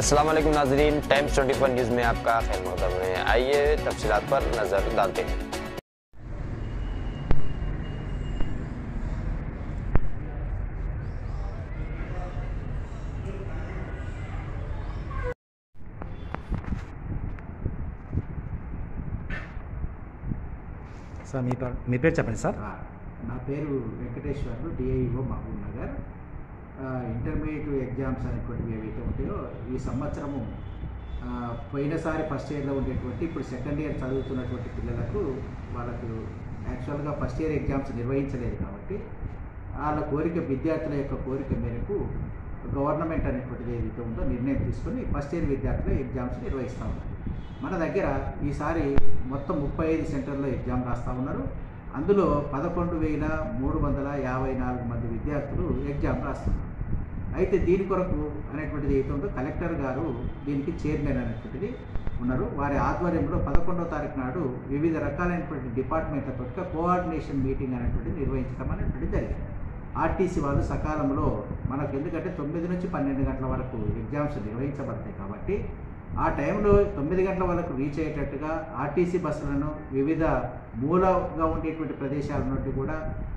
अस्सलाम वालेकुम नाजरीन टाइम्स 24 न्यूज़ में आपका खैर मकदम है आइए तफसीलात पर नज़र डालते हैं సార్ మీ పేరు మీ పేరు చెప్పండి సార్ ఆ, నా పేరు వెంకటేశ్వర్లు డిఐఓ మహబూబ్ నగర్ ఆ, ఇంటర్మీడియట్ ఎగ్జామ్స్ అనేటువంటివి ఏవైతే ఉంటాయో ఈ సంవత్సరము ఆ, పోయినసారి ఫస్ట్ ఇయర్లో ఉండేటువంటి ఇప్పుడు సెకండ్ ఇయర్ చదువుతున్నటువంటి పిల్లలకు వాళ్ళకు యాక్చువల్గా ఫస్ట్ ఇయర్ ఎగ్జామ్స్ నిర్వహించలేదు కాబట్టి వాళ్ళ కోరిక విద్యార్థుల యొక్క కోరిక మేరకు గవర్నమెంట్ అనేటువంటిది ఏదైతే ఉందో నిర్ణయం తీసుకొని ఫస్ట్ ఇయర్ విద్యార్థులు ఎగ్జామ్స్ నిర్వహిస్తూ ఉన్నారు మన దగ్గర ఈసారి మొత్తం ముప్పై ఐదు సెంటర్లో ఎగ్జామ్ రాస్తూ ఉన్నారు అందులో పదకొండు వేల మూడు వందల యాభై నాలుగు మంది విద్యార్థులు ఎగ్జామ్ రాస్తున్నారు అయితే దీని కొరకు అనేటువంటిది ఏదైతే ఉందో కలెక్టర్ గారు దీనికి చైర్మన్ అనేటువంటిది ఉన్నారు వారి ఆధ్వర్యంలో పదకొండవ తారీఖు నాడు వివిధ రకాలైనటువంటి డిపార్ట్మెంట్లతో కోఆర్డినేషన్ మీటింగ్ అనేటువంటిది నిర్వహించడం అనేటువంటిది జరిగింది ఆర్టీసీ వాళ్ళు సకాలంలో మనకు ఎందుకంటే తొమ్మిది నుంచి పన్నెండు గంటల వరకు ఎగ్జామ్స్ నిర్వహించబడతాయి కాబట్టి ఆ టైంలో తొమ్మిది గంటల వరకు రీచ్ అయ్యేటట్టుగా ఆర్టీసీ బస్సులను వివిధ మూలగా ఉండేటువంటి ప్రదేశాల నుండి కూడా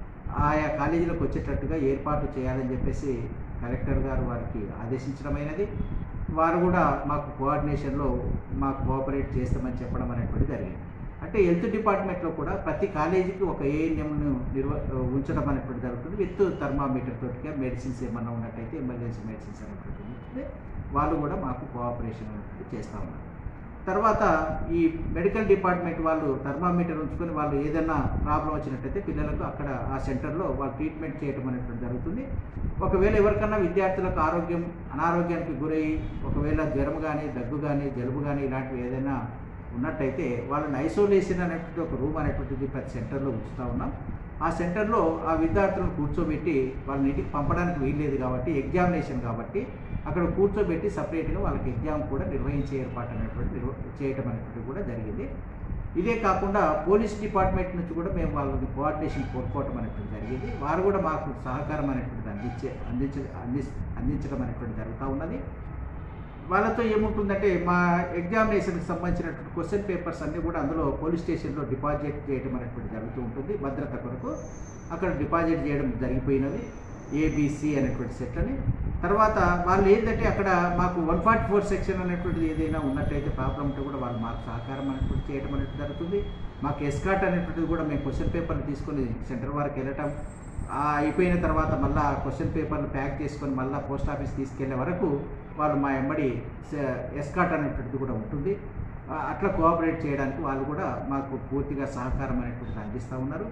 ఆయా కాలేజీలకు వచ్చేటట్టుగా ఏర్పాటు చేయాలని చెప్పేసి కలెక్టర్ గారు వారికి ఆదేశించడమైనది వారు కూడా మాకు కోఆర్డినేషన్లో మాకు కోఆపరేట్ చేస్తామని చెప్పడం అనేటువంటి జరిగింది అంటే హెల్త్ డిపార్ట్మెంట్లో కూడా ప్రతి కాలేజీకి ఒక ఏఎన్ఎంను నిర్వ ఉంచడం అనేటువంటి జరుగుతుంది విత్ థర్మామీటర్ తోటిగా మెడిసిన్స్ ఏమన్నా ఉన్నట్టయితే ఎమర్జెన్సీ మెడిసిన్స్ అనేటువంటి ఉంటుంది వాళ్ళు కూడా మాకు కోఆపరేషన్ అనేటువంటి చేస్తూ ఉన్నారు తర్వాత ఈ మెడికల్ డిపార్ట్మెంట్ వాళ్ళు థర్మామీటర్ ఉంచుకొని వాళ్ళు ఏదైనా ప్రాబ్లం వచ్చినట్టయితే పిల్లలకు అక్కడ ఆ సెంటర్లో వాళ్ళు ట్రీట్మెంట్ చేయడం అనేటువంటి జరుగుతుంది ఒకవేళ ఎవరికన్నా విద్యార్థులకు ఆరోగ్యం అనారోగ్యానికి గురయ్యి ఒకవేళ జ్వరం కానీ దగ్గు కానీ జలుబు కానీ ఇలాంటివి ఏదైనా ఉన్నట్టయితే వాళ్ళని ఐసోలేషన్ అనేటువంటి ఒక రూమ్ అనేటువంటిది ప్రతి సెంటర్లో ఉంచుతూ ఉన్నాం ఆ సెంటర్లో ఆ విద్యార్థులను కూర్చోబెట్టి వాళ్ళని ఇంటికి పంపడానికి వీల్లేదు కాబట్టి ఎగ్జామినేషన్ కాబట్టి అక్కడ కూర్చోబెట్టి సపరేట్గా వాళ్ళకి ఎగ్జామ్ కూడా నిర్వహించే ఏర్పాటు అనేటువంటి నిర్వ చేయటం అనేటువంటి కూడా జరిగింది ఇదే కాకుండా పోలీస్ డిపార్ట్మెంట్ నుంచి కూడా మేము వాళ్ళని కోఆర్డినేషన్ కోరుకోవటం అనేటువంటి జరిగింది వారు కూడా మాకు సహకారం అనేటువంటిది అందించే అందించ అంది అందించడం అనేటువంటి జరుగుతూ ఉన్నది వాళ్ళతో ఏముంటుందంటే మా ఎగ్జామినేషన్కి సంబంధించినటువంటి క్వశ్చన్ పేపర్స్ అన్నీ కూడా అందులో పోలీస్ స్టేషన్లో డిపాజిట్ చేయడం అనేటువంటి జరుగుతూ ఉంటుంది భద్రత కొరకు అక్కడ డిపాజిట్ చేయడం జరిగిపోయినది ఏబిసి అనేటువంటి సెట్ అని తర్వాత వాళ్ళు ఏంటంటే అక్కడ మాకు వన్ ఫార్టీ ఫోర్ సెక్షన్ అనేటువంటిది ఏదైనా ఉన్నట్టయితే ప్రాబ్లం ఉంటే కూడా వాళ్ళు మాకు సహకారం అనేటువంటి చేయడం అనేటువంటి జరుగుతుంది మాకు ఎస్కాట్ అనేటువంటిది కూడా మేము క్వశ్చన్ పేపర్లు తీసుకొని సెంటర్ వారికి వెళ్ళటం ఆ అయిపోయిన తర్వాత మళ్ళీ ఆ క్వశ్చన్ పేపర్లు ప్యాక్ చేసుకొని మళ్ళీ పోస్ట్ ఆఫీస్ తీసుకెళ్లే వరకు వాళ్ళు మా ఎంబడి ఎస్కాట్ అనేటువంటిది కూడా ఉంటుంది ఆ, అట్లా కోఆపరేట్ చేయడానికి వాళ్ళు కూడా మాకు పూర్తిగా సహకారం అనేటువంటిది అందిస్తూ ఉన్నారు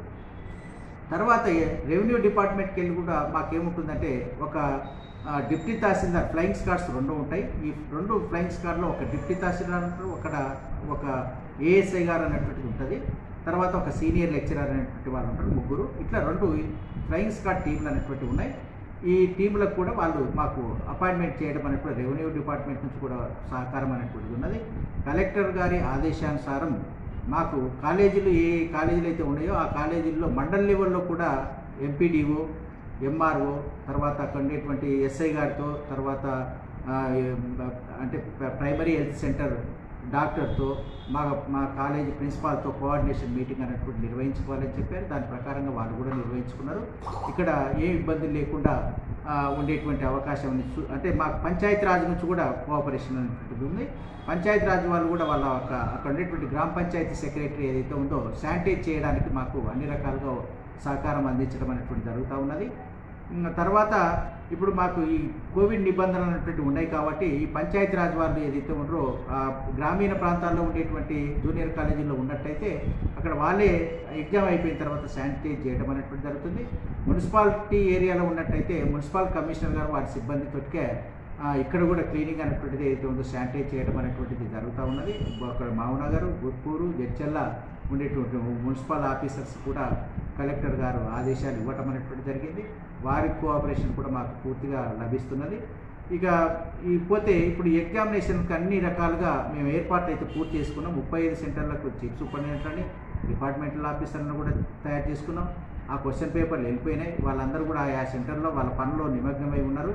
తర్వాత రెవెన్యూ డిపార్ట్మెంట్కి వెళ్ళి కూడా మాకేముంటుందంటే ఒక ఆ, డిప్టీ తహసీల్దార్ ఫ్లయింగ్ స్కార్డ్స్ రెండు ఉంటాయి ఈ రెండు ఫ్లయింగ్ స్కార్డ్లో ఒక డిప్టీ తహసీల్దార్ ఉంటారు అక్కడ ఒక ఏఎస్ఐ గారు అనేటువంటిది ఉంటుంది తర్వాత ఒక సీనియర్ లెక్చరర్ అనేటువంటి వాళ్ళు ఉంటారు ముగ్గురు ఇట్లా రెండు ఫ్లయింగ్ స్కాడ్ టీంలు అనేటువంటి ఉన్నాయి ఈ టీంలకు కూడా వాళ్ళు మాకు అపాయింట్మెంట్ చేయడం అనేటువంటి రెవెన్యూ డిపార్ట్మెంట్ నుంచి కూడా సహకారం అనేటువంటిది ఉన్నది కలెక్టర్ గారి ఆదేశానుసారం మాకు కాలేజీలు ఏ కాలేజీలు అయితే ఉన్నాయో ఆ కాలేజీల్లో మండల్ లెవెల్లో కూడా ఎంపీడీఓ ఎంఆర్ఓ తర్వాత అక్కడ ఉండేటువంటి ఎస్ఐ గారితో తర్వాత ఆ, ఏ- అంటే ప్రైమరీ హెల్త్ సెంటర్ డాక్టర్తో మా మా కాలేజీ ప్రిన్సిపాల్తో కోఆర్డినేషన్ మీటింగ్ అనేటువంటి నిర్వహించుకోవాలని చెప్పారు దాని ప్రకారంగా వాళ్ళు కూడా నిర్వహించుకున్నారు ఇక్కడ ఏ ఇబ్బంది లేకుండా ఆ, ఉండేటువంటి అవకాశం ఉంది. సు- అంటే మాకు పంచాయతీ రాజ్ నుంచి కూడా కోఆపరేషన్ అనేటువంటిది ఉంది పంచాయతీ రాజ్ వాళ్ళు కూడా వాళ్ళ ఒక అక్కడ ఉండేటువంటి గ్రామ పంచాయతీ సెక్రటరీ ఏదైతే ఉందో శానిటైజ్ చేయడానికి మాకు అన్ని రకాలుగా సహకారం అందించడం అనేటువంటి జరుగుతూ ఉన్నది ఇంకా తర్వాత ఇప్పుడు మాకు ఈ కోవిడ్ నిబంధనలు అనేటువంటి ఉన్నాయి కాబట్టి ఈ పంచాయతీ రాజ్ వాళ్ళు ఏదైతే ఉన్నారో ఆ గ్రామీణ ప్రాంతాల్లో ఉండేటువంటి జూనియర్ కాలేజీల్లో ఉన్నట్టయితే అక్కడ వాళ్ళే ఎగ్జామ్ అయిపోయిన తర్వాత శానిటైజ్ చేయడం అనేటువంటి జరుగుతుంది మున్సిపాలిటీ ఏరియాలో ఉన్నట్టయితే మున్సిపల్ కమిషనర్ గారు వారి సిబ్బందితోటికే ఆ, ఇక్కడ కూడా క్లీనింగ్ అనేటువంటిది ఏదైతే ఉందో శానిటైజ్ చేయడం అనేటువంటిది జరుగుతూ ఉన్నది అక్కడ మావునగర్ గుర్పూరు జడ్చల్ల ఉండేటువంటి మున్సిపల్ ఆఫీసర్స్ కూడా కలెక్టర్ గారు ఆదేశాలు ఇవ్వటం అనేటువంటి జరిగింది వారి కోఆపరేషన్ కూడా మాకు పూర్తిగా లభిస్తున్నది ఇక ఈ పోతే ఇప్పుడు ఎగ్జామినేషన్కి అన్ని రకాలుగా మేము ఏర్పాట్లు అయితే పూర్తి చేసుకున్నాం ముప్పై ఐదు సెంటర్లకు చీఫ్ సూపరింటెండెంట్ అని డిపార్ట్మెంటల్ ఆఫీసర్లను కూడా తయారు చేసుకున్నాం ఆ క్వశ్చన్ పేపర్లు వెళ్ళిపోయినాయి వాళ్ళందరూ కూడా ఆయా సెంటర్లో వాళ్ళ పనిలో నిమగ్నమై ఉన్నారు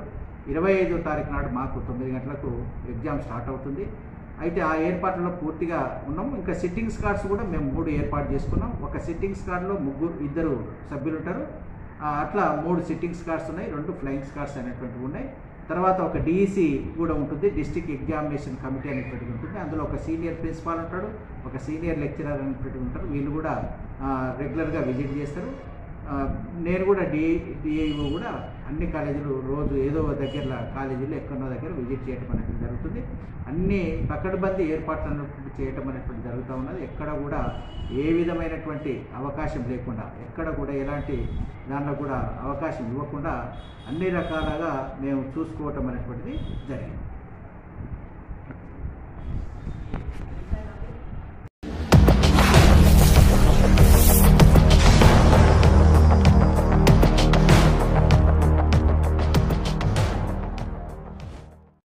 ఇరవై ఐదో తారీఖు నాడు మాకు తొమ్మిది గంటలకు ఎగ్జామ్ స్టార్ట్ అవుతుంది అయితే ఆ ఏర్పాట్లలో పూర్తిగా ఉన్నాము ఇంకా సిట్టింగ్స్ కార్డ్స్ కూడా మేము మూడు ఏర్పాటు చేసుకున్నాం ఒక సిట్టింగ్స్ కార్డులో ముగ్గురు ఇద్దరు సభ్యులు ఉంటారు ఆ, అట్లా మూడు సిట్టింగ్స్ కార్డ్స్ ఉన్నాయి రెండు ఫ్లయింగ్స్ కార్డ్స్ అనేటువంటివి ఉన్నాయి తర్వాత ఒక డిఈసి కూడా ఉంటుంది డిస్టిక్ ఎగ్జామినేషన్ కమిటీ అనేటువంటిది ఉంటుంది అందులో ఒక సీనియర్ ప్రిన్సిపాల్ ఉంటాడు ఒక సీనియర్ లెక్చరర్ అనేటువంటివి ఉంటారు వీళ్ళు కూడా రెగ్యులర్గా విజిట్ చేస్తారు ఆ, నేను కూడా డి డిఐఓ కూడా అన్ని కాలేజీలు రోజు ఏదో ఒక దగ్గర కాలేజీలో ఎక్కడో దగ్గర విజిట్ చేయడం అనేది జరుగుతుంది అన్ని పకడ్బందీ ఏర్పాట్లు అనేటువంటి చేయటం అనేటువంటి జరుగుతూ ఉన్నది ఎక్కడ కూడా ఏ విధమైనటువంటి అవకాశం లేకుండా ఎక్కడ కూడా ఎలాంటి దాంట్లో కూడా అవకాశం ఇవ్వకుండా అన్ని రకాలుగా మేము చూసుకోవటం అనేటువంటిది జరిగింది